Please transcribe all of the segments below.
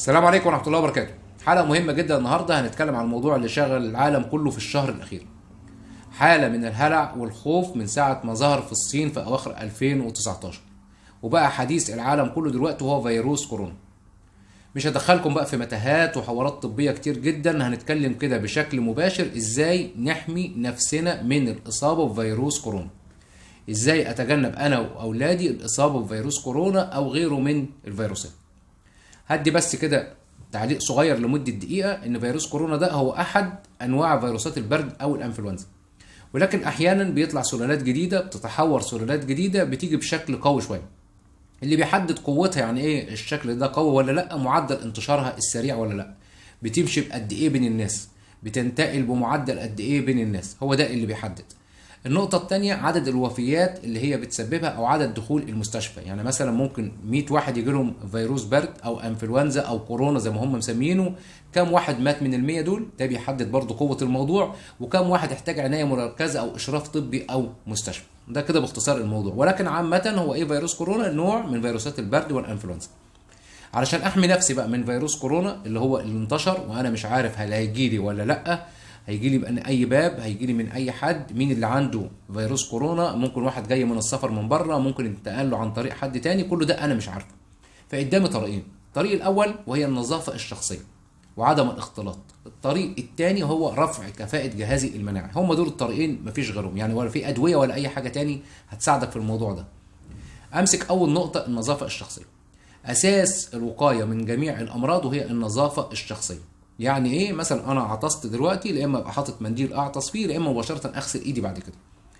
السلام عليكم ورحمة الله وبركاته. حلقة مهمة جدا النهاردة هنتكلم عن الموضوع اللي شغل العالم كله في الشهر الأخير. حالة من الهلع والخوف من ساعة ما ظهر في الصين في أواخر 2019. وبقى حديث العالم كله دلوقتي هو فيروس كورونا. مش هدخلكم بقى في متاهات وحوارات طبية كتير جدا هنتكلم كده بشكل مباشر ازاي نحمي نفسنا من الإصابة بفيروس كورونا. ازاي اتجنب انا واولادي الاصابه بفيروس كورونا او غيره من الفيروسات هدي بس كده تعليق صغير لمده دقيقه ان فيروس كورونا ده هو احد انواع فيروسات البرد او الانفلونزا ولكن احيانا بيطلع سلالات جديده بتتحور سلالات جديده بتيجي بشكل قوي شويه اللي بيحدد قوتها يعني ايه الشكل ده قوي ولا لا معدل انتشارها السريع ولا لا بتمشي بقد ايه بين الناس بتنتقل بمعدل قد ايه بين الناس هو ده اللي بيحدد النقطة التانية عدد الوفيات اللي هي بتسببها أو عدد دخول المستشفى، يعني مثلا ممكن 100 واحد يجي لهم فيروس برد أو أنفلونزا أو كورونا زي ما هم مسمينه، كم واحد مات من ال 100 دول؟ ده بيحدد برضه قوة الموضوع، وكم واحد احتاج عناية مركزة أو إشراف طبي أو مستشفى. ده كده باختصار الموضوع، ولكن عامة هو إيه فيروس كورونا؟ نوع من فيروسات البرد والأنفلونزا. علشان أحمي نفسي بقى من فيروس كورونا اللي هو اللي انتشر وأنا مش عارف هل هيجيلي ولا لأ، هيجي لي من اي باب هيجي لي من اي حد مين اللي عنده فيروس كورونا ممكن واحد جاي من السفر من بره ممكن انتقال له عن طريق حد تاني كل ده انا مش عارفه فقدامي طريقين الطريق الاول وهي النظافه الشخصيه وعدم الاختلاط الطريق الثاني هو رفع كفاءة جهازي المناعي هم دول الطريقين مفيش غيرهم يعني ولا في أدوية ولا أي حاجة تاني هتساعدك في الموضوع ده أمسك أول نقطة النظافة الشخصية أساس الوقاية من جميع الأمراض وهي النظافة الشخصية يعني ايه مثلا انا عطست دلوقتي يا اما ابقى حاطط منديل اعطس فيه يا اما مباشره اغسل ايدي بعد كده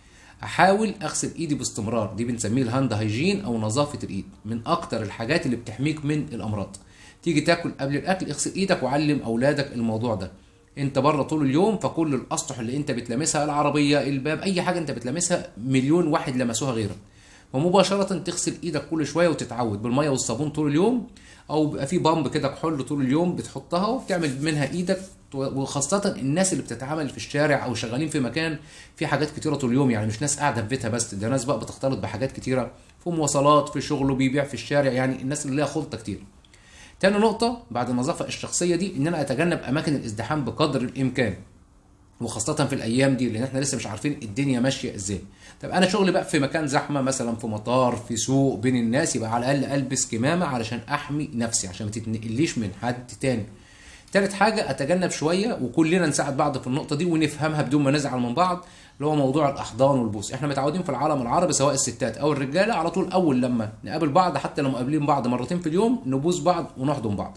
احاول اغسل ايدي باستمرار دي بنسميه الهاند هايجين او نظافه الايد من اكتر الحاجات اللي بتحميك من الامراض تيجي تاكل قبل الاكل اغسل ايدك وعلم اولادك الموضوع ده انت بره طول اليوم فكل الاسطح اللي انت بتلامسها العربيه الباب اي حاجه انت بتلامسها مليون واحد لمسوها غيرك ومباشرة تغسل ايدك كل شوية وتتعود بالمية والصابون طول اليوم او بيبقى في بامب كده كحول طول اليوم بتحطها وبتعمل منها ايدك وخاصة الناس اللي بتتعامل في الشارع او شغالين في مكان في حاجات كتيرة طول اليوم يعني مش ناس قاعدة في بيتها بس ده ناس بقى بتختلط بحاجات كتيرة في مواصلات في شغله بيبيع في الشارع يعني الناس اللي ليها خلطة كتير تاني نقطة بعد النظافة الشخصية دي ان انا اتجنب اماكن الازدحام بقدر الامكان وخاصة في الأيام دي لأن احنا لسه مش عارفين الدنيا ماشية ازاي. طب أنا شغلي بقى في مكان زحمة مثلا في مطار في سوق بين الناس يبقى على الأقل ألبس كمامة علشان أحمي نفسي عشان ما تتنقليش من حد تاني. تالت حاجة أتجنب شوية وكلنا نساعد بعض في النقطة دي ونفهمها بدون ما نزعل من بعض اللي هو موضوع الأحضان والبوس، احنا متعودين في العالم العربي سواء الستات أو الرجالة على طول أول لما نقابل بعض حتى لو مقابلين بعض مرتين في اليوم نبوس بعض ونحضن بعض.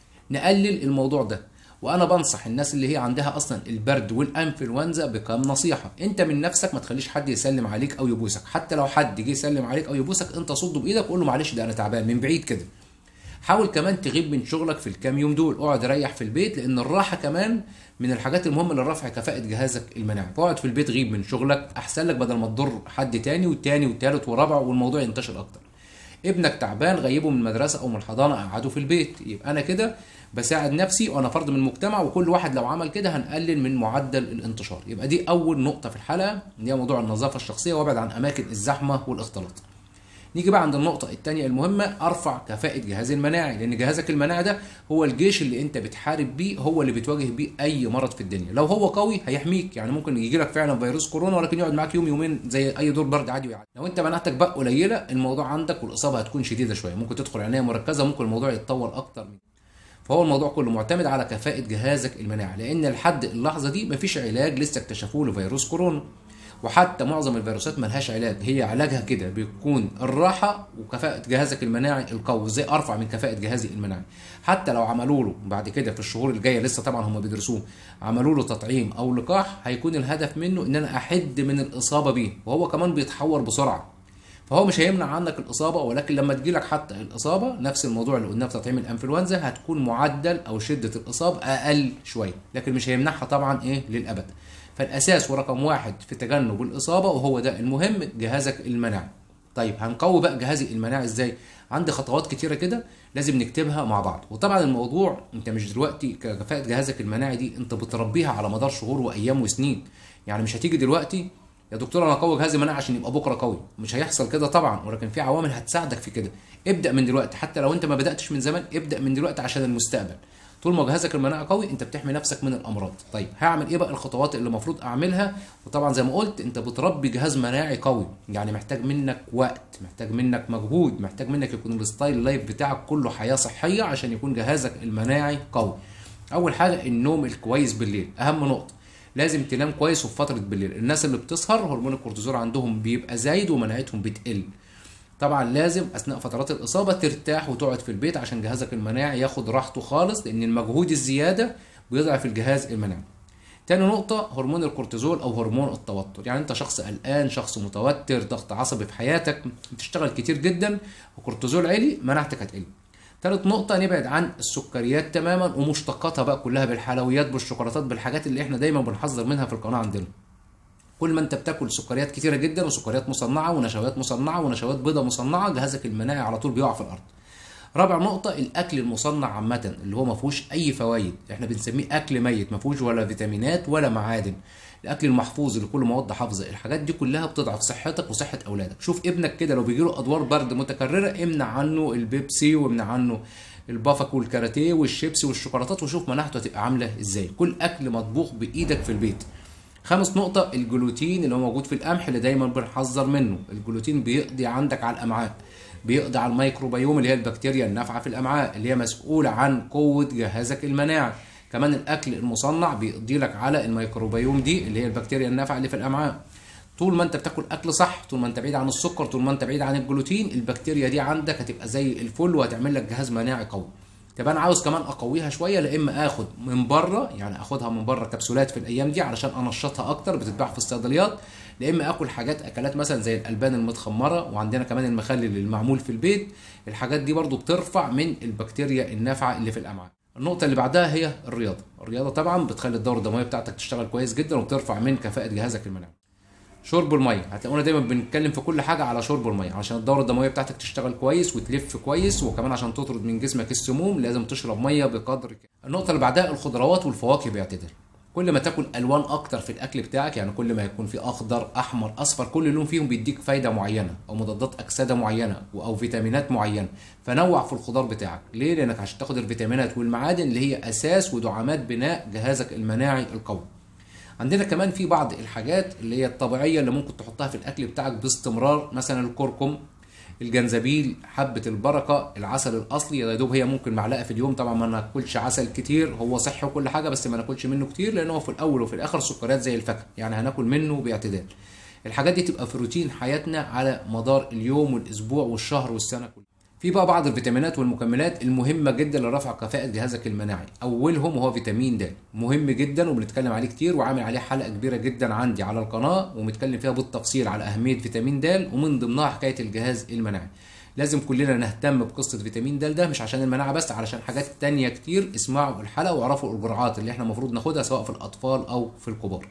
نقلل الموضوع ده وانا بنصح الناس اللي هي عندها اصلا البرد والانفلونزا بكام نصيحه انت من نفسك ما تخليش حد يسلم عليك او يبوسك حتى لو حد جه يسلم عليك او يبوسك انت صده بايدك وقول له معلش ده انا تعبان من بعيد كده حاول كمان تغيب من شغلك في الكام يوم دول اقعد ريح في البيت لان الراحه كمان من الحاجات المهمه لرفع كفاءه جهازك المناعي فاقعد في البيت غيب من شغلك احسن لك بدل ما تضر حد تاني والتاني والتالت ورابع والموضوع ينتشر اكتر ابنك تعبان غيبه من المدرسه او من الحضانه قعده في البيت يبقى انا كده بساعد نفسي وانا فرد من المجتمع وكل واحد لو عمل كده هنقلل من معدل الانتشار يبقى دي اول نقطه في الحلقه اللي هي موضوع النظافه الشخصيه وابعد عن اماكن الزحمه والاختلاط نيجي بقى عند النقطة الثانية المهمة أرفع كفاءة جهازي المناعي لأن جهازك المناعي ده هو الجيش اللي أنت بتحارب بيه هو اللي بتواجه بيه أي مرض في الدنيا لو هو قوي هيحميك يعني ممكن يجي لك فعلا فيروس كورونا ولكن يقعد معاك يوم يومين زي أي دور برد عادي ويعدي لو أنت مناعتك بقى قليلة الموضوع عندك والإصابة هتكون شديدة شوية ممكن تدخل عناية مركزة ممكن الموضوع يتطور أكتر من فهو الموضوع كله معتمد على كفاءة جهازك المناعي لأن لحد اللحظة دي مفيش علاج لسه اكتشفوه لفيروس كورونا وحتى معظم الفيروسات ملهاش علاج هي علاجها كده بيكون الراحة وكفاءة جهازك المناعي القوي ازاي ارفع من كفاءة جهازي المناعي حتى لو عملوا له بعد كده في الشهور الجاية لسه طبعا هم بيدرسوه عملوا له تطعيم او لقاح هيكون الهدف منه ان انا احد من الاصابة بيه وهو كمان بيتحور بسرعة فهو مش هيمنع عنك الاصابه ولكن لما تجيلك حتى الاصابه نفس الموضوع اللي قلناه في تطعيم الانفلونزا هتكون معدل او شده الاصابه اقل شويه لكن مش هيمنعها طبعا ايه للابد فالاساس ورقم واحد في تجنب الاصابه وهو ده المهم جهازك المناعي طيب هنقوي بقى جهازي المناعي ازاي عندي خطوات كتيره كده لازم نكتبها مع بعض وطبعا الموضوع انت مش دلوقتي كفاءه جهازك المناعي دي انت بتربيها على مدار شهور وايام وسنين يعني مش هتيجي دلوقتي يا دكتور انا اقوي جهاز المناعه عشان يبقى بكره قوي مش هيحصل كده طبعا ولكن في عوامل هتساعدك في كده ابدا من دلوقتي حتى لو انت ما بداتش من زمان ابدا من دلوقتي عشان المستقبل طول ما جهازك المناعه قوي انت بتحمي نفسك من الامراض طيب هعمل ايه بقى الخطوات اللي المفروض اعملها وطبعا زي ما قلت انت بتربي جهاز مناعي قوي يعني محتاج منك وقت محتاج منك مجهود محتاج منك يكون الستايل لايف بتاعك كله حياه صحيه عشان يكون جهازك المناعي قوي اول حاجه النوم الكويس بالليل اهم نقطه لازم تنام كويس وفي فتره بالليل الناس اللي بتسهر هرمون الكورتيزول عندهم بيبقى زايد ومناعتهم بتقل طبعا لازم اثناء فترات الاصابه ترتاح وتقعد في البيت عشان جهازك المناعي ياخد راحته خالص لان المجهود الزياده بيضعف الجهاز المناعي تاني نقطة هرمون الكورتيزول أو هرمون التوتر، يعني أنت شخص قلقان، شخص متوتر، ضغط عصبي في حياتك، بتشتغل كتير جدا وكورتيزول عالي مناعتك هتقل. تالت نقطة نبعد عن السكريات تماما ومشتقاتها بقى كلها بالحلويات بالشوكولاتات بالحاجات اللي احنا دايما بنحذر منها في القناة عندنا. كل ما انت بتاكل سكريات كتيره جدا وسكريات مصنعه ونشويات مصنعه ونشويات بيضاء مصنعه جهازك المناعي على طول بيقع في الارض رابع نقطة الأكل المصنع عامة اللي هو ما فيهوش أي فوائد، إحنا بنسميه أكل ميت ما فيهوش ولا فيتامينات ولا معادن. الأكل المحفوظ اللي كله مواد حافظة، الحاجات دي كلها بتضعف صحتك وصحة أولادك، شوف ابنك كده لو بيجيله أدوار برد متكررة امنع عنه البيبسي وامنع عنه البافك والكاراتيه والشيبسي والشوكولاتات وشوف مناعته هتبقى عاملة إزاي، كل أكل مطبوخ بإيدك في البيت. خامس نقطة الجلوتين اللي هو موجود في القمح اللي دايما بنحذر منه، الجلوتين بيقضي عندك على الأمعاء، بيقضي على الميكروبيوم اللي هي البكتيريا النافعة في الأمعاء اللي هي مسؤولة عن قوة جهازك المناعي، كمان الأكل المصنع بيقضي لك على الميكروبيوم دي اللي هي البكتيريا النافعة اللي في الأمعاء. طول ما انت بتاكل اكل صح طول ما انت بعيد عن السكر طول ما انت بعيد عن الجلوتين البكتيريا دي عندك هتبقى زي الفل وهتعمل لك جهاز مناعي قوي طب انا عاوز كمان اقويها شويه لا اما اخد من بره يعني اخدها من بره كبسولات في الايام دي علشان انشطها اكتر بتتباع في الصيدليات لا اما اكل حاجات اكلات مثلا زي الالبان المتخمره وعندنا كمان المخلل المعمول في البيت الحاجات دي برضو بترفع من البكتيريا النافعه اللي في الامعاء النقطة اللي بعدها هي الرياضة، الرياضة طبعا بتخلي الدورة الدموية بتاعتك تشتغل كويس جدا وبترفع من كفاءة جهازك المناعي. شرب الميه هتلاقونا دايما بنتكلم في كل حاجه على شرب الميه عشان الدوره الدمويه بتاعتك تشتغل كويس وتلف كويس وكمان عشان تطرد من جسمك السموم لازم تشرب ميه بقدر كده النقطه اللي بعدها الخضروات والفواكه باعتدال كل ما تاكل الوان اكتر في الاكل بتاعك يعني كل ما يكون في اخضر احمر اصفر كل لون فيهم بيديك فايده معينه او مضادات اكسده معينه او فيتامينات معينه فنوع في الخضار بتاعك ليه لانك عشان تاخد الفيتامينات والمعادن اللي هي اساس ودعامات بناء جهازك المناعي القوي عندنا كمان في بعض الحاجات اللي هي الطبيعيه اللي ممكن تحطها في الاكل بتاعك باستمرار مثلا الكركم الجنزبيل حبه البركه العسل الاصلي يا دوب هي ممكن معلقه في اليوم طبعا ما ناكلش عسل كتير هو صحي وكل حاجه بس ما ناكلش منه كتير لان هو في الاول وفي الاخر سكريات زي الفاكهه يعني هناكل منه باعتدال الحاجات دي تبقى في روتين حياتنا على مدار اليوم والاسبوع والشهر والسنه كلها في بقى بعض الفيتامينات والمكملات المهمة جدا لرفع كفاءة جهازك المناعي، أولهم هو فيتامين د، مهم جدا وبنتكلم عليه كتير وعامل عليه حلقة كبيرة جدا عندي على القناة ومتكلم فيها بالتفصيل على أهمية فيتامين د ومن ضمنها حكاية الجهاز المناعي. لازم كلنا نهتم بقصة فيتامين د ده مش عشان المناعة بس علشان حاجات تانية كتير اسمعوا الحلقة واعرفوا الجرعات اللي احنا المفروض ناخدها سواء في الأطفال أو في الكبار.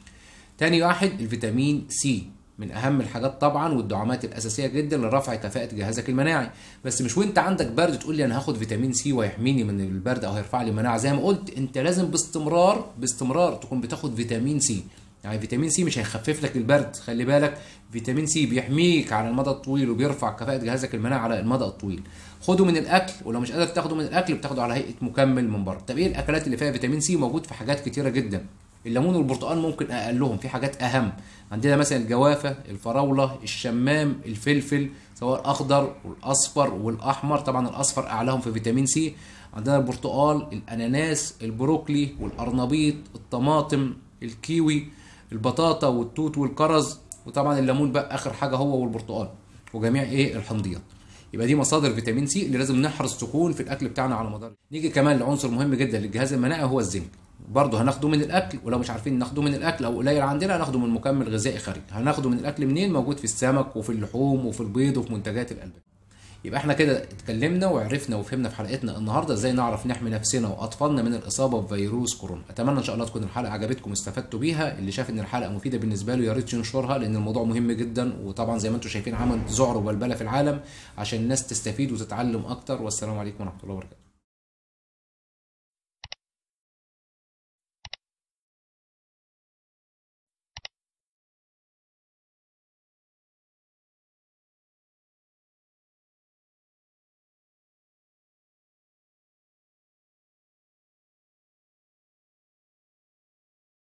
تاني واحد الفيتامين سي من اهم الحاجات طبعا والدعامات الاساسيه جدا لرفع كفاءه جهازك المناعي بس مش وانت عندك برد تقول لي انا هاخد فيتامين سي ويحميني من البرد او هيرفع لي المناعه زي ما قلت انت لازم باستمرار باستمرار تكون بتاخد فيتامين سي يعني فيتامين سي مش هيخفف لك البرد خلي بالك فيتامين سي بيحميك على المدى الطويل وبيرفع كفاءه جهازك المناعي على المدى الطويل خده من الاكل ولو مش قادر تاخده من الاكل بتاخده على هيئه مكمل من بره طب ايه الاكلات اللي فيها فيتامين سي موجود في حاجات كتيره جدا الليمون والبرتقال ممكن اقلهم في حاجات اهم عندنا مثلا الجوافه الفراوله الشمام الفلفل سواء الاخضر والاصفر والاحمر طبعا الاصفر اعلاهم في فيتامين سي عندنا البرتقال الاناناس البروكلي والقرنبيط الطماطم الكيوي البطاطا والتوت والكرز وطبعا الليمون بقى اخر حاجه هو والبرتقال وجميع ايه الحمضيات يبقى دي مصادر فيتامين سي اللي لازم نحرص تكون في الاكل بتاعنا على مدار نيجي كمان لعنصر مهم جدا للجهاز المناعي هو الزنك برضه هناخده من الاكل ولو مش عارفين ناخده من الاكل او قليل عندنا هناخده من مكمل غذائي خارجي هناخده من الاكل منين موجود في السمك وفي اللحوم وفي البيض وفي منتجات الالبان يبقى احنا كده اتكلمنا وعرفنا وفهمنا في حلقتنا النهارده ازاي نعرف نحمي نفسنا واطفالنا من الاصابه بفيروس كورونا اتمنى ان شاء الله تكون الحلقه عجبتكم واستفدتوا بيها اللي شاف ان الحلقه مفيده بالنسبه له يا ريت ينشرها لان الموضوع مهم جدا وطبعا زي ما انتم شايفين عمل ذعر وبلبله في العالم عشان الناس تستفيد وتتعلم اكتر والسلام عليكم ورحمه الله وبركاته